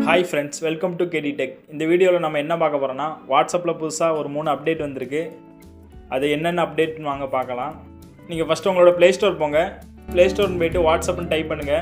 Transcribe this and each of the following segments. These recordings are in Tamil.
hi friends welcome to KD tech இந்த வீடியோவில் நம்ம என்ன பார்க்க போகிறோம்னா வாட்ஸ்அப்பில் புதுசாக ஒரு மூணு அப்டேட் வந்திருக்கு அது என்னென்ன அப்டேட்னு வாங்க பார்க்கலாம் நீங்கள் ஃபஸ்ட்டு உங்களோட ப்ளே ஸ்டோர் போங்க ப்ளே ஸ்டோர்னு போயிட்டு வாட்ஸ்அப்னு டைப் பண்ணுங்கள்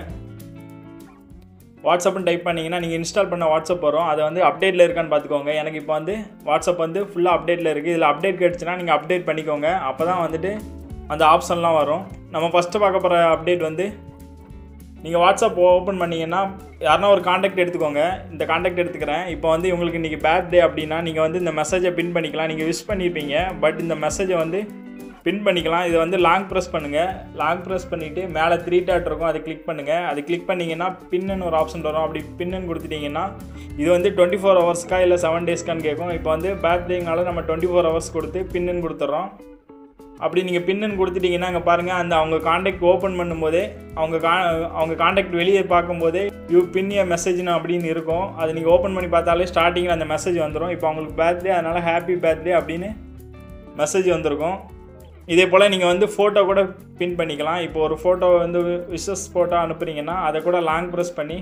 வாட்ஸ்அப்னு டைப் பண்ணிங்கன்னா நீங்கள் இன்ஸ்டால் பண்ண வாட்ஸ்அப் வரும் அதை வந்து அப்டேட்டில் இருக்கான்னு பார்த்துக்கோங்க எனக்கு இப்போ வந்து வாட்ஸ்அப் வந்து ஃபுல்லாக அப்டேட்டில் இருக்குது இதில் அப்டேட் கிடச்சுன்னா நீங்கள் அப்டேட் பண்ணிக்கோங்க அப்போ தான் வந்துட்டு அந்த ஆப்ஷன்லாம் வரும் நம்ம ஃபஸ்ட்டு பார்க்க போகிற அப்டேட் வந்து நீங்கள் வாட்ஸ்அப் ஓப்பன் பண்ணீங்கன்னா யாருன்னா ஒரு காண்டாக்ட் எடுத்துக்கோங்க இந்த காண்டாக்ட் எடுத்துக்கிறேன் இப்போ வந்து உங்களுக்கு இன்றைக்கி பர்த்டே அப்படின்னா நீங்கள் வந்து இந்த மெசேஜை பின் பண்ணிக்கலாம் நீங்கள் விஷ் பண்ணியிருப்பீங்க பட் இந்த மெசேஜை வந்து பின் பண்ணிக்கலாம் இதை வந்து லாங் ப்ரெஸ் பண்ணுங்கள் லாங் ப்ரெஸ் பண்ணிவிட்டு மேலே த்ரீ டாட் இருக்கும் அதை கிளிக் பண்ணுங்கள் அது கிளிக் பண்ணிங்கன்னா பின்னு ஒரு ஆப்ஷன் வரும் அப்படி பின்னு கொடுத்துட்டிங்கன்னா இது வந்து டுவெண்ட்டி ஃபோர் ஹவர்ஸ்க்கா இல்லை செவன் டேஸ்க்கான்னு கேட்கும் இப்போ வந்து பர்த்டேங்கால நம்ம டுவெண்ட்டி ஃபோர் ஹவர்ஸ் கொடுத்து பின்னு கொடுத்துட்றோம் அப்படி நீங்கள் பின்னு கொடுத்துட்டீங்கன்னா அங்கே பாருங்கள் அந்த அவங்க காண்டாக்ட் ஓப்பன் பண்ணும்போதே அவங்க கா அவங்க காண்டாக்ட் வெளியே பார்க்கும்போதே யூ பின்னிய மெசேஜ்னு அப்படின்னு இருக்கும் அது நீங்கள் ஓப்பன் பண்ணி பார்த்தாலே ஸ்டார்டிங்கில் அந்த மெசேஜ் வந்துடும் இப்போ அவங்களுக்கு பர்த்டே அதனால் ஹாப்பி பர்த்டே அப்படின்னு மெசேஜ் வந்திருக்கும் இதே போல் நீங்கள் வந்து ஃபோட்டோ கூட பின் பண்ணிக்கலாம் இப்போ ஒரு ஃபோட்டோ வந்து விஷஸ் ஃபோட்டோ அனுப்புகிறீங்கன்னா அதை கூட லாங் ப்ரெஸ் பண்ணி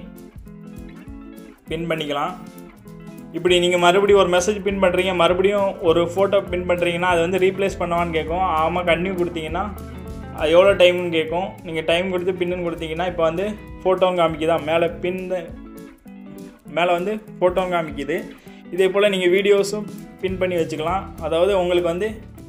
பின் பண்ணிக்கலாம் இப்படி நீங்கள் மறுபடியும் ஒரு மெசேஜ் பின் பண்ணுறீங்க மறுபடியும் ஒரு ஃபோட்டோ பின் பண்ணுறீங்கன்னா அது வந்து ரீப்ளேஸ் பண்ணவான்னு கேட்கும் ஆமாம் கன்டினியூ கொடுத்தீங்கன்னா அது எவ்வளோ டைம்னு கேட்கும் நீங்கள் டைம் கொடுத்து பின்னு கொடுத்தீங்கன்னா இப்போ வந்து ஃபோட்டோவும் காமிக்குதா மேலே பின் மேலே வந்து ஃபோட்டோவும் காமிக்குது இதே போல் நீங்கள் வீடியோஸும் பின் பண்ணி வச்சுக்கலாம் அதாவது உங்களுக்கு வந்து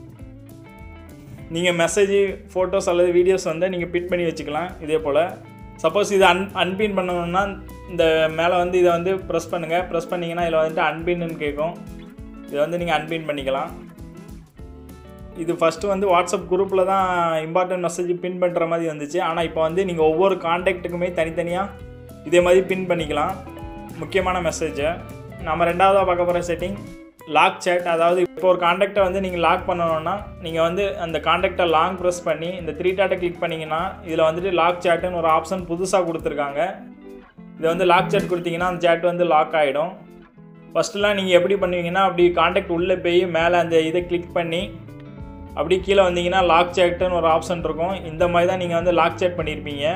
நீங்கள் மெசேஜ் ஃபோட்டோஸ் அல்லது வீடியோஸ் வந்து நீங்கள் பின் பண்ணி வச்சுக்கலாம் இதே போல் சப்போஸ் இது அன் அன்பின் பண்ணணும்னா இந்த மேலே வந்து இதை வந்து ப்ரெஸ் பண்ணுங்கள் ப்ரெஸ் பண்ணிங்கன்னா இதில் வந்துட்டு அன்பின்னு கேட்கும் இதை வந்து நீங்கள் அன்பின் பண்ணிக்கலாம் இது ஃபஸ்ட்டு வந்து வாட்ஸ்அப் குரூப்பில் தான் இம்பார்ட்டன்ட் மெசேஜ் பின் பண்ணுற மாதிரி வந்துச்சு ஆனால் இப்போ வந்து நீங்கள் ஒவ்வொரு காண்டாக்ட்டுக்குமே தனித்தனியாக இதே மாதிரி பின் பண்ணிக்கலாம் முக்கியமான மெசேஜை நம்ம ரெண்டாவதாக பார்க்க போகிற செட்டிங் லாக் சேட் அதாவது இப்போ ஒரு காண்டாக்டை வந்து நீங்கள் லாக் பண்ணணும்னா நீங்கள் வந்து அந்த காண்டாக்டை லாங் ப்ரெஸ் பண்ணி இந்த த்ரீ டாட்டை கிளிக் பண்ணிங்கன்னா இதில் வந்துட்டு லாக் சேட்டுன்னு ஒரு ஆப்ஷன் புதுசாக கொடுத்துருக்காங்க இதை வந்து லாக் சேட் கொடுத்தீங்கன்னா அந்த சேட் வந்து லாக் ஆகிடும் ஃபஸ்ட்டுலாம் நீங்கள் எப்படி பண்ணுவீங்கன்னா அப்படி காண்டாக்ட் உள்ளே போய் மேலே அந்த இதை கிளிக் பண்ணி அப்படி கீழே வந்தீங்கன்னா லாக் சேட்டுன்னு ஒரு ஆப்ஷன் இருக்கும் இந்த மாதிரி தான் நீங்கள் வந்து லாக் சேட் பண்ணியிருப்பீங்க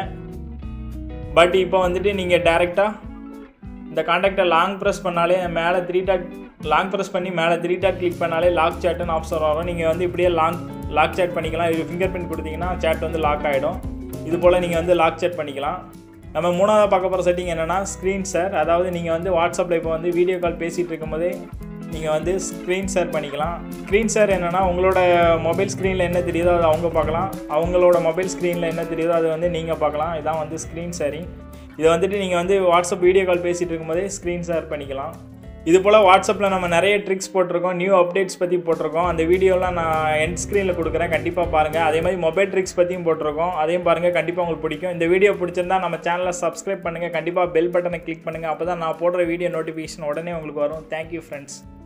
பட் இப்போ வந்துட்டு நீங்கள் டேரெக்டாக இந்த காண்டாக்டை லாங் ப்ரெஸ் பண்ணாலே மேலே த்ரீ டாட் லாங் ப்ரெஸ் பண்ணி மேலே த்ரீ டாட் கிளிக் பண்ணாலே லாக் சேட்டுன்னு ஆப்ஷன் வரும் நீங்கள் வந்து இப்படியே லாங் லாக் சேட் பண்ணிக்கலாம் இது ஃபிங்கர் பிரிண்ட் கொடுத்தீங்கன்னா சேட் வந்து லாக் ஆகிடும் இது போல் நீங்கள் வந்து லாக் சேட் பண்ணிக்கலாம் நம்ம மூணாவது பார்க்க போகிற செட்டிங் என்னென்னா ஸ்க்ரீன் ஷேர் அதாவது நீங்கள் வந்து வாட்ஸ்அப்பில் இப்போ வந்து வீடியோ கால் பேசிகிட்டு இருக்கும்போதே நீங்கள் வந்து ஸ்க்ரீன் ஷேர் பண்ணிக்கலாம் ஸ்க்ரீன் ஷேர் என்னென்னா உங்களோட மொபைல் ஸ்க்ரீனில் என்ன தெரியுதோ அதை அவங்க பார்க்கலாம் அவங்களோட மொபைல் ஸ்க்ரீனில் என்ன தெரியுதோ அது வந்து நீங்கள் பார்க்கலாம் இதான் வந்து ஸ்க்ரீன் ஷேரிங் இதை வந்துட்டு நீங்கள் வந்து வாட்ஸ்அப் வீடியோ கால் பேசிகிட்டு இருக்கும்போதே ஸ்க்ரீன் ஷேர் பண்ணிக்கலாம் இது போல் வாட்ஸ்அப்பில் நம்ம நிறைய ட்ரிக்ஸ் போட்டிருக்கோம் நியூ அப்டேட்ஸ் பற்றி போட்டிருக்கோம் அந்த வீடியோலாம் நான் எண்ட் ஸ்க்ரீனில் கொடுக்குறேன் கண்டிப்பாக பாருங்கள் அதே மாதிரி மொபைல் ட்ரிக்ஸ் பற்றியும் போட்டிருக்கோம் அதையும் பாருங்கள் கண்டிப்பாக உங்களுக்கு பிடிக்கும் இந்த வீடியோ பிடிச்சிருந்தா நம்ம சேனலை சப்ஸ்கிரைப் பண்ணுங்கள் கண்டிப்பாக பெல் பட்டனை கிளிக் பண்ணுங்கள் அப்போ தான் நான் போடுற வீடியோ நோட்டிஃபிகேஷன் உடனே உங்களுக்கு வரும் தேங்க்யூ ஃப்ரெண்ட்ஸ்